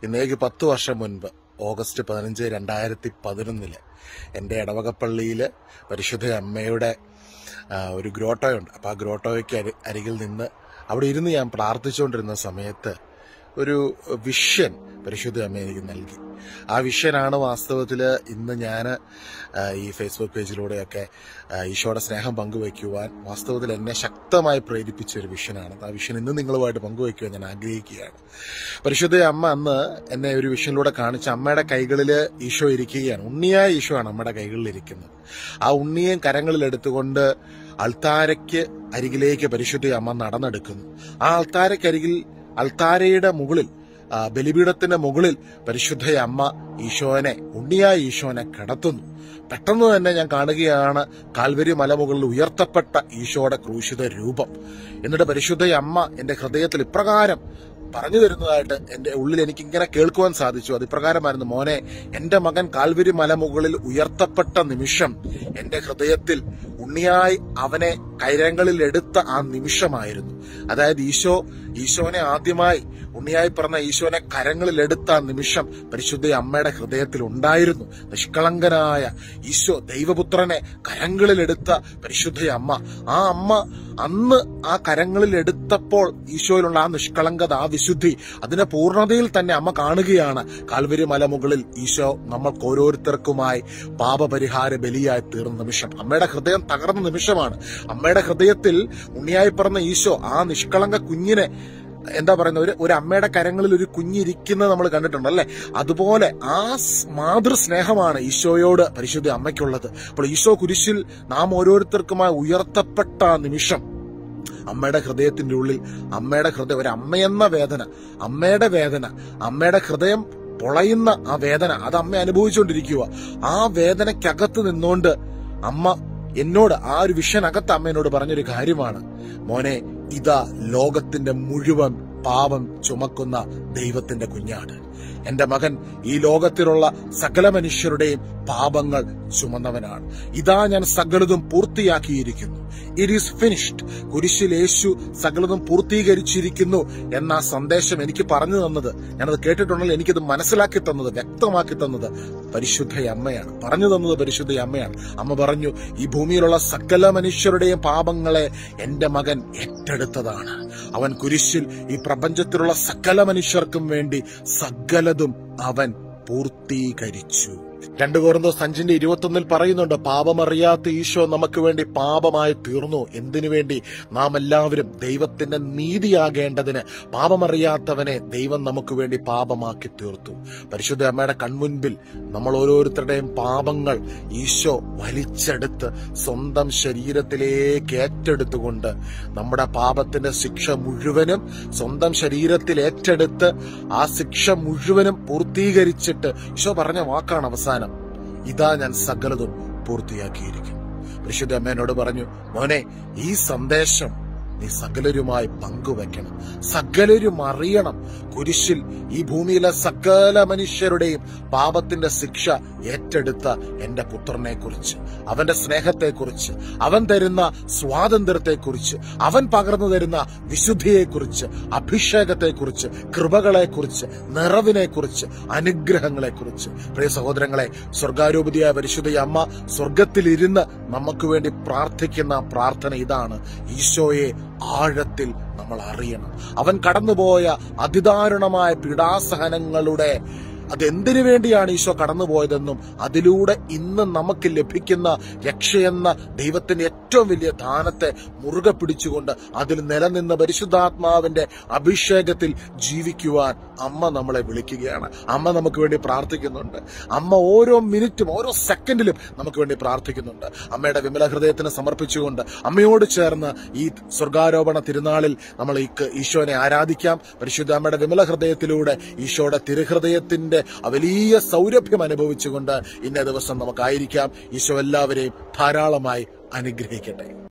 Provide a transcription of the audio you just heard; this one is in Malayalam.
ഇന്നേക്ക് പത്ത് വർഷം മുൻപ് ഓഗസ്റ്റ് പതിനഞ്ച് രണ്ടായിരത്തി പതിനൊന്നില് എൻ്റെ ഇടവകപ്പള്ളിയിൽ പരിശുദ്ധ അമ്മയുടെ ആ, ഒരു ഗ്രോട്ടോയുണ്ട് അപ്പോൾ ആ ഗ്രോട്ടോയ്ക്ക് അരി അരികിൽ നിന്ന് അവിടെ ഇരുന്ന് ഞാൻ പ്രാർത്ഥിച്ചുകൊണ്ടിരുന്ന സമയത്ത് ഒരു വിഷൻ പരിശുദ്ധ അമ്മ എനിക്ക് നൽകി ആ വിഷനാണ് വാസ്തവത്തിൽ ഇന്ന് ഞാൻ ഈ ഫേസ്ബുക്ക് പേജിലൂടെയൊക്കെ ആ, ഈശോയുടെ സ്നേഹം പങ്കുവയ്ക്കുവാൻ വാസ്തവത്തിൽ എന്നെ ശക്തമായി പ്രേരിപ്പിച്ച ഒരു വിഷനാണ് ആ വിഷൻ ഇന്ന് നിങ്ങളുമായിട്ട് പങ്കുവയ്ക്കുവാൻ ഞാൻ ആഗ്രഹിക്കുകയാണ് പരിശുദ്ധ അമ്മ അന്ന് എന്നെ ഒരു വിഷനിലൂടെ കാണിച്ച അമ്മയുടെ കൈകളിൽ ഈശോ ഇരിക്കുകയാണ് ഉണ്ണിയായ ഈശോ ആണ് അമ്മയുടെ കൈകളിൽ ഇരിക്കുന്നത് ആ ഉണ്ണിയെ കരങ്ങളിൽ എടുത്തുകൊണ്ട് അൾത്താരയ്ക്ക് അരികിലേക്ക് പരിശുദ്ധ അമ്മ നടന്നെടുക്കുന്നു ആ അൾത്താരയ്ക്കരികിൽ അൾത്താരയുടെ മുകളിൽ ആ, ബലിപീഠത്തിന്റെ മുകളിൽ പരിശുദ്ധ അമ്മ ഈശോനെ ഉണ്ണിയായ ഈശോനെ കിടത്തുന്നു പെട്ടെന്ന് തന്നെ ഞാൻ കാണുകയാണ് കാൽവരി മലമുകളിൽ ഉയർത്തപ്പെട്ട ഈശോയുടെ ക്രൂശിത രൂപം എന്നിട്ട് പരിശുദ്ധ അമ്മ എന്റെ ഹൃദയത്തിൽ ഇപ്രകാരം പറഞ്ഞു തരുന്നതായിട്ട് എന്റെ ഉള്ളിൽ എനിക്ക് ഇങ്ങനെ കേൾക്കുവാൻ സാധിച്ചു അത് ഇപ്രകാരമായിരുന്നു മോനെ എന്റെ മകൻ കാൽവരി മലമുകളിൽ ഉയർത്തപ്പെട്ട നിമിഷം എന്റെ ഹൃദയത്തിൽ ഉണ്ണിയായി അവനെ കൈരങ്ങളിൽ എടുത്ത ആ നിമിഷമായിരുന്നു അതായത് ഈശോ ഈശോനെ ആദ്യമായി ഉണ്ണിയായി പറഞ്ഞ ഈശോനെ കരങ്ങളിൽ എടുത്ത ആ നിമിഷം പരിശുദ്ധ അമ്മയുടെ ഹൃദയത്തിൽ ഉണ്ടായിരുന്നു നിഷ്കളങ്കനായ ഈശോ ദൈവപുത്രനെ കരങ്ങളിൽ എടുത്ത പരിശുദ്ധ അമ്മ ആ അമ്മ അന്ന് ആ കരങ്ങളിൽ എടുത്തപ്പോൾ ഈശോയിലുള്ള ആ നിഷ്കളങ്കത ആ വിശുദ്ധി അതിന്റെ പൂർണ്ണതയിൽ തന്നെ അമ്മ കാണുകയാണ് കാൽവരി മലമുകളിൽ ഈശോ നമ്മൾക്ക് ഓരോരുത്തർക്കുമായി പാപപരിഹാര ബലിയായി തീർന്ന നിമിഷം അമ്മയുടെ ഹൃദയം തകർന്ന നിമിഷമാണ് അമ്മയുടെ ഹൃദയത്തിൽ ഉണ്ണിയായി പറഞ്ഞ ഈശോ ആ നിഷ്കളങ്ക കുഞ്ഞിനെ എന്താ പറയുന്നത് ഒരു ഒരു അമ്മയുടെ കരങ്ങളിൽ ഒരു കുഞ്ഞിരിക്കുന്നത് നമ്മൾ കണ്ടിട്ടുണ്ട് അല്ലെ അതുപോലെ ആ സ് മാതൃസ്നേഹമാണ് ഈശോയോട് പരിശുദ്ധ അമ്മയ്ക്കുള്ളത് അപ്പോൾ ഈശോ കുരിശിൽ നാം ഓരോരുത്തർക്കുമായി ഉയർത്തപ്പെട്ട ആ നിമിഷം അമ്മയുടെ ഹൃദയത്തിന്റെ ഉള്ളിൽ അമ്മയുടെ ഹൃദയം ഒരു അമ്മയെന്ന വേദന അമ്മയുടെ വേദന അമ്മയുടെ ഹൃദയം പൊളയുന്ന ആ വേദന അത് അമ്മ അനുഭവിച്ചുകൊണ്ടിരിക്കുക ആ വേദനയ്ക്കകത്ത് നിന്നുകൊണ്ട് അമ്മ എന്നോട് ആ ഒരു വിഷനകത്ത് അമ്മ എന്നോട് പറഞ്ഞൊരു കാര്യമാണ് മോനെ ഇതാ ലോകത്തിന്റെ മുഴുവൻ പാപം ചുമക്കുന്ന ദൈവത്തിന്റെ കുഞ്ഞാട് എന്റെ മകൻ ഈ ലോകത്തിലുള്ള സകല മനുഷ്യരുടെയും പാപങ്ങൾ ചുമന്നവനാണ് ഇതാ ഞാൻ സകലതും പൂർത്തിയാക്കിയിരിക്കുന്നു ഇറ്റ് ഈസ് ഫിനിഷ്ഡ് കുരിശിൽ യേശു സകലതും പൂർത്തീകരിച്ചിരിക്കുന്നു എന്ന ആ സന്ദേശം എനിക്ക് പറഞ്ഞു തന്നത് ഞാനത് കേട്ടിട്ടുണ്ടെങ്കിൽ എനിക്കത് മനസ്സിലാക്കി തന്നത് വ്യക്തമാക്കി തന്നത് പരിശുദ്ധ അമ്മയാണ് പറഞ്ഞു തന്നത് പരിശുദ്ധ അമ്മയാണ് അമ്മ പറഞ്ഞു ഈ ഭൂമിയിലുള്ള സകല മനുഷ്യരുടെയും പാപങ്ങളെ എന്റെ മകൻ ഏറ്റെടുത്തതാണ് അവൻ കുരിശിൽ ഈ പ്രപഞ്ചത്തിലുള്ള സകല മനുഷ്യർക്കും വേണ്ടി സകലതും അവൻ പൂർത്തീകരിച്ചു രണ്ടു കോർന്നോ സഞ്ചിന്റെ ഇരുപത്തൊന്നിൽ പറയുന്നുണ്ട് പാപമറിയാത്ത ഈശോ നമുക്ക് വേണ്ടി പാപമായി തീർന്നു എന്തിനു വേണ്ടി നാം എല്ലാവരും ദൈവത്തിന്റെ നീതിയാകേണ്ടതിന് പാപമറിയാത്തവനെ ദൈവം നമുക്ക് വേണ്ടി പാപമാക്കി തീർത്തു പരിശുദ്ധ അമ്മയുടെ കൺമുൻപിൽ നമ്മൾ ഓരോരുത്തരുടെയും പാപങ്ങൾ ഈശോ വലിച്ചെടുത്ത് സ്വന്തം ശരീരത്തിലേക്ക് ഏറ്റെടുത്തുകൊണ്ട് നമ്മുടെ പാപത്തിന്റെ ശിക്ഷ മുഴുവനും സ്വന്തം ശരീരത്തിൽ ഏറ്റെടുത്ത് ആ ശിക്ഷ മുഴുവനും പൂർത്തീകരിച്ചിട്ട് ഈശോ പറഞ്ഞ വാക്കാണ് അവസാനം ഇതാ ഞാൻ സകലതും പൂർത്തിയാക്കിയിരിക്കുന്നു പരിശുദ്ധ അമ്മേനോട് പറഞ്ഞു മോനെ ഈ സന്ദേശം നീ സകലരുമായി പങ്കുവെക്കണം സകലരും അറിയണം കുരിശിൽ ഈ ഭൂമിയിലെ സകല മനുഷ്യരുടെയും പാപത്തിന്റെ ശിക്ഷ ഏറ്റെടുത്ത എന്റെ പുത്രനെ കുറിച്ച് അവന്റെ സ്നേഹത്തെക്കുറിച്ച് അവൻ തരുന്ന സ്വാതന്ത്ര്യത്തെക്കുറിച്ച് അവൻ പകർന്നു തരുന്ന വിശുദ്ധിയെക്കുറിച്ച് അഭിഷേകത്തെക്കുറിച്ച് കൃപകളെക്കുറിച്ച് നിറവിനെക്കുറിച്ച് അനുഗ്രഹങ്ങളെക്കുറിച്ച് പ്രിയ സഹോദരങ്ങളെ സ്വർഗാരൂപതിയായ പരിശുദ്ധ അമ്മ സ്വർഗത്തിലിരുന്ന് നമുക്ക് വേണ്ടി പ്രാർത്ഥിക്കുന്ന പ്രാർത്ഥന ഇതാണ് ഈശോയെ ആഴത്തിൽ നമ്മൾ അറിയണം അവൻ കടന്നുപോയ അതിദാരുണമായ പീഡാസഹനങ്ങളുടെ അതെന്തിനു വേണ്ടിയാണ് ഈശോ കടന്നുപോയതെന്നും അതിലൂടെ ഇന്ന് നമുക്ക് ലഭിക്കുന്ന രക്ഷയെന്ന ദൈവത്തിന്റെ ഏറ്റവും വലിയ ദാനത്തെ മുറുകെ പിടിച്ചുകൊണ്ട് അതിൽ നിലനിന്ന പരിശുദ്ധാത്മാവിന്റെ അഭിഷേകത്തിൽ ജീവിക്കുവാൻ അമ്മ നമ്മളെ വിളിക്കുകയാണ് അമ്മ നമുക്ക് വേണ്ടി പ്രാർത്ഥിക്കുന്നുണ്ട് അമ്മ ഓരോ മിനിറ്റും ഓരോ സെക്കൻഡിലും നമുക്ക് വേണ്ടി പ്രാർത്ഥിക്കുന്നുണ്ട് അമ്മയുടെ വിമല ഹൃദയത്തിന് സമർപ്പിച്ചുകൊണ്ട് അമ്മയോട് ചേർന്ന് ഈ സ്വർഗാരോപണ തിരുനാളിൽ നമ്മൾ ഈ ക- ഈശോനെ ആരാധിക്കാം പരിശുദ്ധ അമ്മയുടെ വിമല ഹൃദയത്തിലൂടെ ഈശോയുടെ തിരുഹൃദയത്തിന്റെ ആ വലിയ സൗരഭ്യം അനുഭവിച്ചുകൊണ്ട് ഇന്നേ ദിവസം നമുക്കായിരിക്കാം ഈശോ എല്ലാവരെയും ധാരാളമായി അനുഗ്രഹിക്കട്ടെ